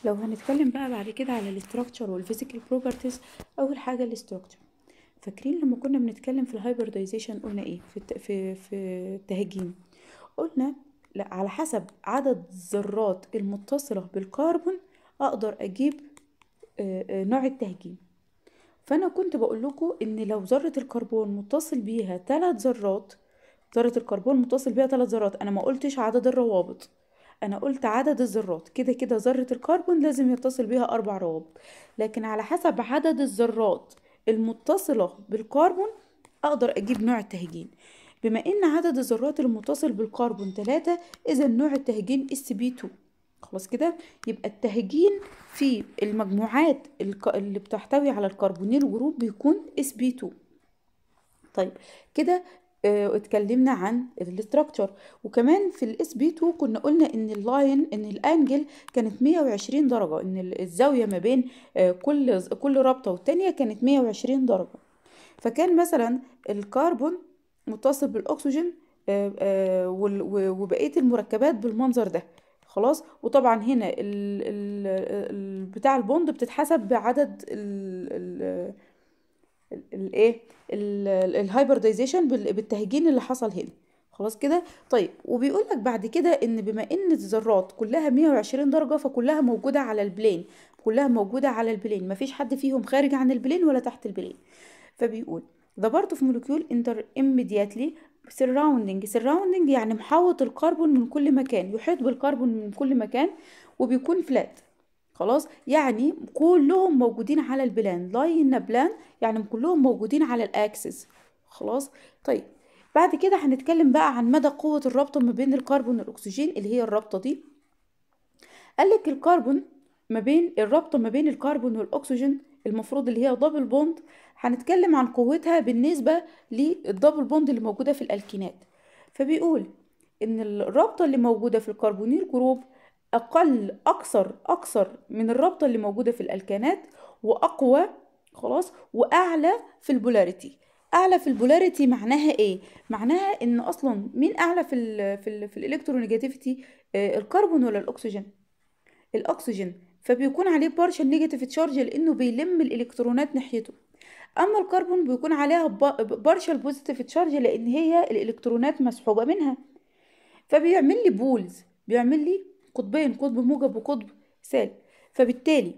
لو هنتكلم بقى بعد كده على الاستراكشر والفيزيكال بروبرتيز اول حاجه الاستراكشر فاكرين لما كنا بنتكلم في الهايبردايزيشن قلنا ايه في الت... في في التهجين قلنا لا على حسب عدد الذرات المتصله بالكربون اقدر اجيب آه، آه، نوع التهجين فانا كنت بقول لكم ان لو ذره الكربون متصل بيها ثلاث ذرات ذره الكربون متصل بيها ثلاث ذرات انا ما قلتش عدد الروابط انا قلت عدد الذرات كده كده ذره الكربون لازم يتصل بيها اربع روابط لكن على حسب عدد الذرات المتصله بالكربون اقدر اجيب نوع التهجين بما ان عدد الذرات المتصل بالكربون 3 اذا نوع التهجين اس بي 2 خلاص كده يبقى التهجين في المجموعات الك- اللي بتحتوي على الكربونيل جروب بيكون اس بي 2 طيب كده آه، اتكلمنا عن الاستراكشر وكمان في الاس بي 2 كنا قلنا ان اللاين ان الانجل كانت 120 درجه ان ال- الزاويه ما بين آه، كل كل رابطه والتانيه كانت 120 درجه فكان مثلا الكربون متصل بالاكسجين آه، آه، وال- و- وبقيه المركبات بالمنظر ده خلاص وطبعا هنا ال ال ال بتاع البوند بتتحسب بعدد ال ال الايه الهايبردايزيشن بالتهجين اللي حصل هنا خلاص كده طيب وبيقول لك بعد كده ان بما ان الذرات كلها 120 درجه فكلها موجوده على البلين كلها موجوده على البلين مفيش حد فيهم خارج عن البلين ولا تحت البلين فبيقول the part of molecule enter immediately surrounding surrounding يعني محاوط الكربون من كل مكان يحيط بالكربون من كل مكان وبيكون فلات خلاص يعني كلهم موجودين على البلان لاين بلان يعني كلهم موجودين على الاكسس خلاص طيب بعد كده هنتكلم بقى عن مدى قوة الرابطة ما بين الكربون والأكسجين اللي هي الرابطة دي قالك الكربون ما بين الرابطة ما بين الكربون والأكسجين المفروض اللي هي دبل بوند هنتكلم عن قوتها بالنسبة للدبل بوند اللي موجودة في الألكينات فبيقول إن الرابطة اللي موجودة في الكربونيل جروب أقل أكثر أكثر من الرابطة اللي موجودة في الألكانات وأقوى خلاص وأعلى في البولاريتي أعلى في البولاريتي معناها إيه؟ معناها إن أصلا مين أعلى في ال في ال في الإلكترونيجاتيفيتي آه الكربون ولا الأكسجين؟ الأكسجين فبيكون عليه بارشل نيجاتيف تشارج لأنه بيلم الإلكترونات ناحيته أما الكربون بيكون عليها بارشل بوزيتيف تشارج لأن هي الإلكترونات مسحوبة منها فبيعمل لي بولز بيعمل لي قطبين قطب موجب وقطب سالب فبالتالي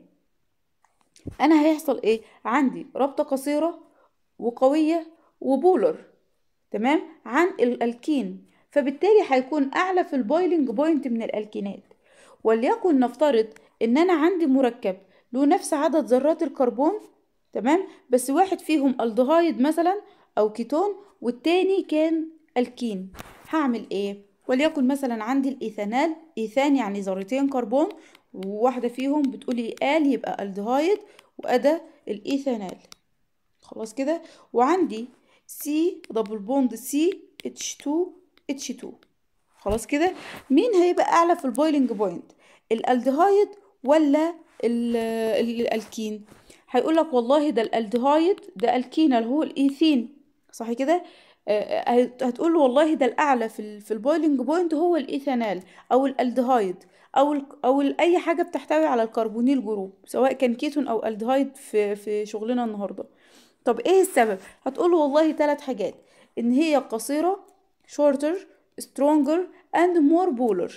انا هيحصل ايه عندي رابطه قصيره وقويه وبولر تمام عن الالكين فبالتالي هيكون اعلى في البويلنج بوينت من الالكينات وليكن نفترض ان انا عندي مركب له نفس عدد ذرات الكربون تمام بس واحد فيهم الدهايد مثلا او كيتون والتاني كان الكين هعمل ايه وليكن مثلا عندي الايثانال ايثان يعني ذرتين كربون وواحده فيهم بتقولي قال يبقى الدهايد وادى الايثانال خلاص كده وعندي سي دبل بوند سي اتش 2 اتش 2 خلاص كده مين هيبقى اعلى في البويلنج بوينت الالدهايد ولا ال- ال- الالكين هيقول لك والله ده الالدهايد ده الكين اللي هو الايثين صح كده آه، هتقول له والله ده الاعلى في ال في البويلنج بوينت هو الايثانال او الالدهايد او ال او ال اي حاجه بتحتوي على الكربونيل جروب سواء كان كيتون او الدهايد في في شغلنا النهارده طب ايه السبب هتقول له والله ثلاث حاجات ان هي قصيره shorter stronger and more polar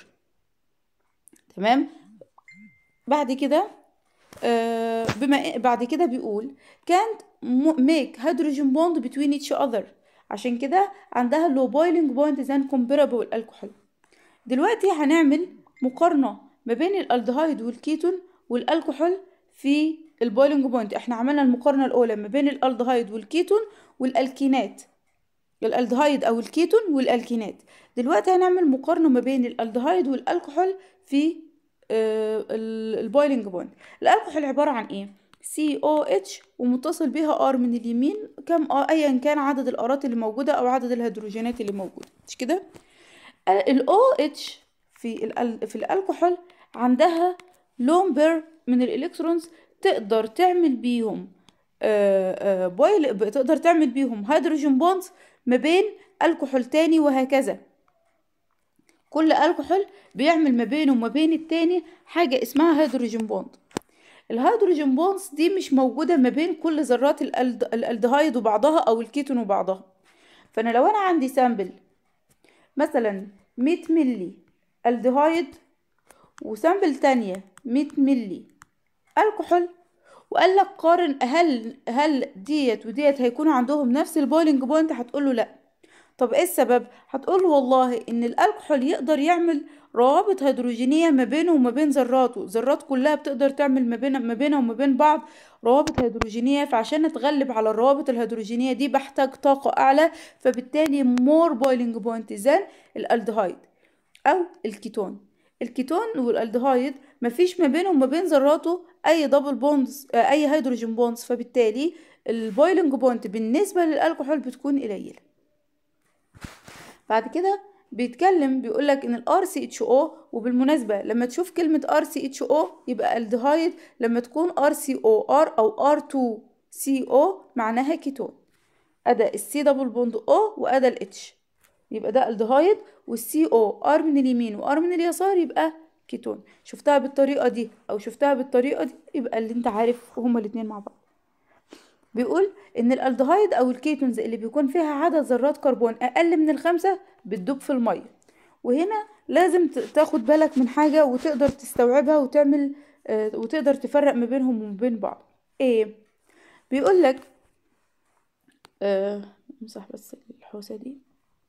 تمام بعد كده آه بما بعد كده بيقول can't mo- make hydrogen bond between each other عشان كده عندها low boiling point than comparable alcohol دلوقتي هنعمل مقارنة ما بين الالدهايد والكيتون والالكحول في البويلنج بوينت احنا عملنا المقارنة الأولى ما بين الالدهايد والكيتون والالكينات الالدهايد او الكيتون والالكينات دلوقتي هنعمل مقارنة ما بين الالدهايد والالكحول في آه، ال- البويلنج بوينت الالكحول عبارة عن ايه سي او اتش ومتصل بيها ار من اليمين كم ار ايا كان عدد الارات اللي موجودة او عدد الهيدروجينات اللي موجودة مش كده الاو اتش في ال في الالكحول عندها لون بير من الالكترونز تقدر تعمل بيهم آه، آه، بويل تقدر تعمل بيهم هيدروجين بوندز ما بين الكحول تاني وهكذا كل الكحول بيعمل ما بينه وما بين التاني حاجة اسمها هيدروجين بوند الهيدروجين بوندز دي مش موجودة ما بين كل ذرات الألد... الالدهايد وبعضها او الكيتون وبعضها فانا لو انا عندي سامبل مثلا 100 ملي الدهايد وسامبل تانية 100 ملي الكحول وقال لك قارن هل هل ديت وديت هيكونوا عندهم نفس البويلنج بوينت هتقول له لا طب ايه السبب هتقول له والله ان الالكحول يقدر يعمل روابط هيدروجينيه ما بينه وما بين ذراته ذرات كلها بتقدر تعمل ما بين ما بينها وما بين بعض روابط هيدروجينيه فعشان اتغلب على الروابط الهيدروجينيه دي بحتاج طاقه اعلى فبالتالي مور بويلنج بوينت زان الالدهايد او الكيتون الكيتون والالدهايد مفيش ما بينه وما بين ذراته اي دبل بوندز اي هيدروجين بوندز فبالتالي البويلنج بوينت بالنسبه للالكحول بتكون قليله بعد كده بيتكلم بيقولك ان الار سي اتش او وبالمناسبه لما تشوف كلمه ار سي اتش او يبقى الدهايد لما تكون ار سي او ار او ار 2 سي او معناها كيتون ادا السي دبل بوند او وادا الاتش يبقى ده الدهايد والسي او ار من اليمين وار من اليسار يبقى كيتون شفتها بالطريقه دي او شفتها بالطريقه دي يبقى اللي انت عارف هما الاتنين مع بعض بيقول ان الالدهايد او الكيتونز اللي بيكون فيها عدد ذرات كربون اقل من الخمسة بتدوب في المية وهنا لازم تاخد بالك من حاجة وتقدر تستوعبها وتعمل آه وتقدر تفرق ما بينهم وما بين بعض ايه بيقول لك آه امسح بس الحوسه دي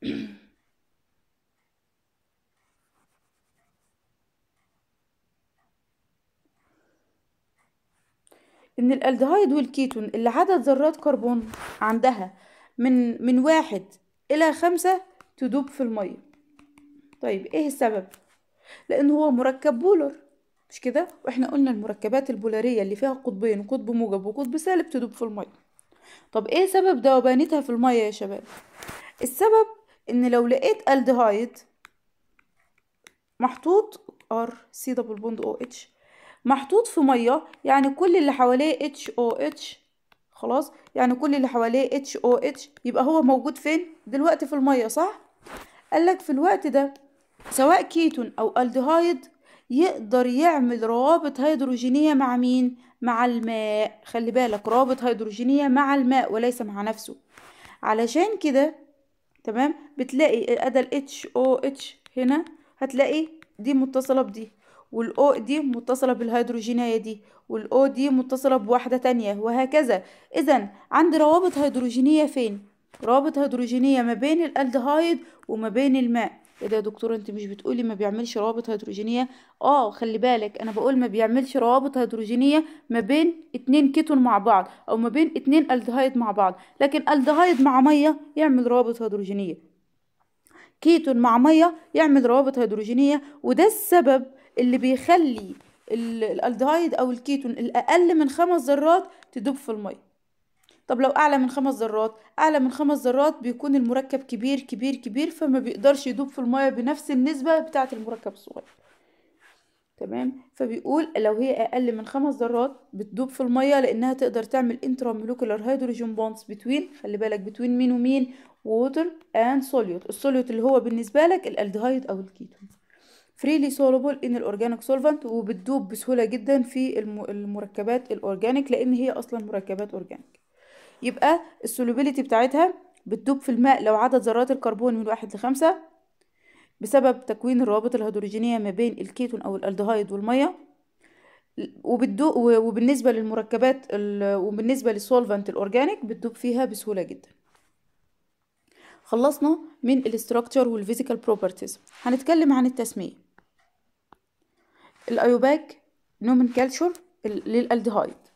ان الالدهايد والكيتون اللي عدد ذرات كربون عندها من من واحد الى خمسة تدوب في المية طيب ايه السبب لان هو مركب بولر مش كده واحنا قلنا المركبات البولارية اللي فيها قطبين قطب موجب وقطب سالب تدوب في المية طب ايه سبب ذوبانتها في المية يا شباب السبب ان لو لقيت الدهايد محطوط ار سي دبل بوند او اتش محطوط في ميه يعني كل اللي حواليه اتش او اتش خلاص يعني كل اللي حواليه اتش او اتش يبقى هو موجود فين دلوقتي في الميه صح قالك في الوقت ده سواء كيتون او الدهايد يقدر يعمل روابط هيدروجينية مع مين مع الماء خلي بالك روابط هيدروجينية مع الماء وليس مع نفسه علشان كده تمام بتلاقي ادى ال HOH هنا هتلاقي دي متصلة بدي والاو دي متصلة بالهيدروجينية دي والاو دي متصلة بواحدة تانية وهكذا اذا عندي روابط هيدروجينية فين روابط هيدروجينية ما بين الالدهايد وما بين الماء ايه ده يا دكتور انت مش بتقولي ما بيعملش روابط هيدروجينية اه خلي بالك انا بقول ما بيعملش روابط هيدروجينية ما بين اتنين كيتون مع بعض او ما بين اتنين الدهايد مع بعض لكن الدهايد مع مية يعمل روابط هيدروجينية كيتون مع مية يعمل روابط هيدروجينية وده السبب اللي بيخلي الالدهايد او الكيتون الاقل من خمس ذرات تدوب في المية طب لو اعلى من خمس ذرات اعلى من خمس ذرات بيكون المركب كبير كبير كبير فما بيقدرش يدوب في المية بنفس النسبة بتاعة المركب الصغير تمام فبيقول لو هي اقل من خمس ذرات بتدوب في المية لانها تقدر تعمل انترامولوكولار هيدروجين بونز بتوين خلي بالك بتوين مين ومين ووتر اند سوليوت السوليوت اللي هو بالنسبة لك الالدهايد او الكيتون فريلي سولوبل ان الاورجانيك سولفنت وبتدوب بسهولة جدا في المركبات الاورجانيك لان هي اصلا مركبات اورجانيك يبقى السولوبيليتي بتاعتها بتدوب في الماء لو عدد ذرات الكربون من واحد لخمسة بسبب تكوين الروابط الهيدروجينية ما بين الكيتون أو الألدهايد والمية وبتدوب وبالنسبة للمركبات وبالنسبة للسولفنت الأورجانيك بتدوب فيها بسهولة جدا خلصنا من الاستراكشر والفيزيكال بروبرتيز هنتكلم عن التسمية الأيوباك نومنكالتشر للألدهايد